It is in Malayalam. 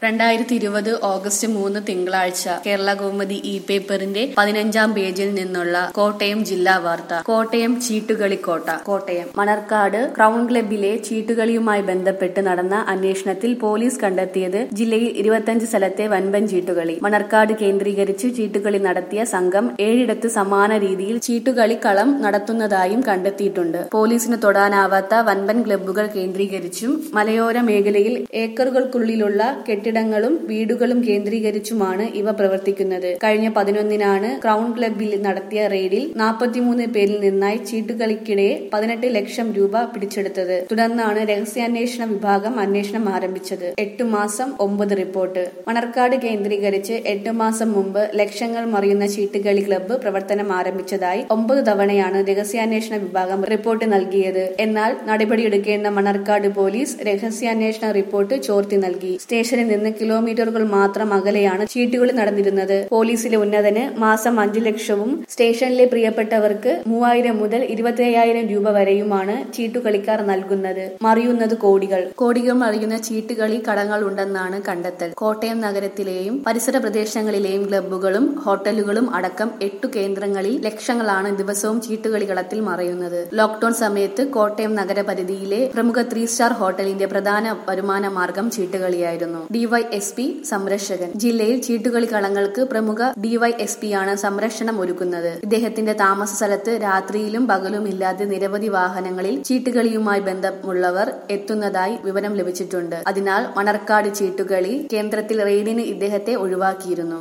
രണ്ടായിരത്തി ഇരുപത് ഓഗസ്റ്റ് മൂന്ന് തിങ്കളാഴ്ച കേരള കൗമുദി ഇ പേപ്പറിന്റെ പതിനഞ്ചാം പേജിൽ നിന്നുള്ള കോട്ടയം ജില്ലാ വാർത്ത കോട്ടയം ചീട്ടുകളിക്കോട്ട കോട്ടയം മണർക്കാട് ക്രൗൺ ക്ലബിലെ ചീട്ടുകളിയുമായി ബന്ധപ്പെട്ട് നടന്ന അന്വേഷണത്തിൽ പോലീസ് കണ്ടെത്തിയത് ജില്ലയിൽ ഇരുപത്തഞ്ച് സ്ഥലത്തെ വൻപൻ ചീട്ടുകളി മണർക്കാട് കേന്ദ്രീകരിച്ച് ചീട്ടുകളി നടത്തിയ സംഘം ഏഴിടത്ത് സമാന രീതിയിൽ ചീട്ടുകളി കളം നടത്തുന്നതായും കണ്ടെത്തിയിട്ടുണ്ട് പോലീസിന് തൊടാനാവാത്ത വൻപൻ ക്ലബ്ബുകൾ കേന്ദ്രീകരിച്ചും മലയോര മേഖലയിൽ ഏക്കറുകൾക്കുള്ളിലുള്ള കെട്ടിടങ്ങളും വീടുകളും കേന്ദ്രീകരിച്ചുമാണ് ഇവ പ്രവർത്തിക്കുന്നത് കഴിഞ്ഞ പതിനൊന്നിനാണ് ക്രൗൺ ക്ലബിൽ നടത്തിയ റെയ്ഡിൽ നാൽപ്പത്തിമൂന്ന് പേരിൽ നിന്നായി ചീട്ടുകളിക്കിടെ പതിനെട്ട് ലക്ഷം രൂപ പിടിച്ചെടുത്തത് തുടർന്നാണ് രഹസ്യാന്വേഷണ വിഭാഗം അന്വേഷണം ആരംഭിച്ചത് എട്ടു മാസം ഒമ്പത് റിപ്പോർട്ട് മണർക്കാട് കേന്ദ്രീകരിച്ച് എട്ട് മാസം മുമ്പ് ലക്ഷങ്ങൾ മറിയുന്ന ചീട്ടുകളി ക്ലബ്ബ് പ്രവർത്തനം ആരംഭിച്ചതായി ഒമ്പത് തവണയാണ് രഹസ്യാന്വേഷണ വിഭാഗം റിപ്പോർട്ട് നൽകിയത് എന്നാൽ നടപടിയെടുക്കേണ്ട മണർക്കാട് പോലീസ് രഹസ്യാന്വേഷണ റിപ്പോർട്ട് ചോർത്തി നൽകി സ്റ്റേഷനിൽ നിന്ന് കിലോമീറ്ററുകൾ മാത്രം അകലെയാണ് ചീട്ടുകളി നടന്നിരുന്നത് പോലീസിലെ ഉന്നതന് മാസം അഞ്ചു ലക്ഷവും സ്റ്റേഷനിലെ പ്രിയപ്പെട്ടവർക്ക് മൂവായിരം മുതൽ ഇരുപത്തിയ്യായിരം രൂപ വരെയുമാണ് ചീട്ടുകളിക്കാർ നൽകുന്നത് മറിയുന്നത് കോടികൾ കോടികൾ മറിയുന്ന ചീട്ടുകളി കടങ്ങൾ ഉണ്ടെന്നാണ് കണ്ടെത്തൽ കോട്ടയം നഗരത്തിലെയും പരിസര പ്രദേശങ്ങളിലെയും ക്ലബ്ബുകളും ഹോട്ടലുകളും അടക്കം എട്ടു കേന്ദ്രങ്ങളിൽ ലക്ഷങ്ങളാണ് ദിവസവും ചീട്ടുകളി കളത്തിൽ മറയുന്നത് ലോക്ഡൌൺ സമയത്ത് കോട്ടയം നഗരപരിധിയിലെ പ്രമുഖ ത്രീ സ്റ്റാർ ഹോട്ടലിന്റെ പ്രധാന വരുമാന മാർഗം ചീട്ടുകളിയായിരുന്നു ഡിവൈഎസ്പി സംരക്ഷകൻ ജില്ലയിൽ ചീട്ടുകളി കളങ്ങൾക്ക് പ്രമുഖ ഡിവൈഎസ്പിയാണ് സംരക്ഷണം ഒരുക്കുന്നത് ഇദ്ദേഹത്തിന്റെ താമസ സ്ഥലത്ത് രാത്രിയിലും പകലും ഇല്ലാതെ നിരവധി വാഹനങ്ങളിൽ ചീട്ടുകളിയുമായി ബന്ധമുള്ളവർ എത്തുന്നതായി വിവരം ലഭിച്ചിട്ടുണ്ട് അതിനാൽ മണർക്കാട് ചീട്ടുകളി കേന്ദ്രത്തിൽ റെയ്ഡിന് ഇദ്ദേഹത്തെ ഒഴിവാക്കിയിരുന്നു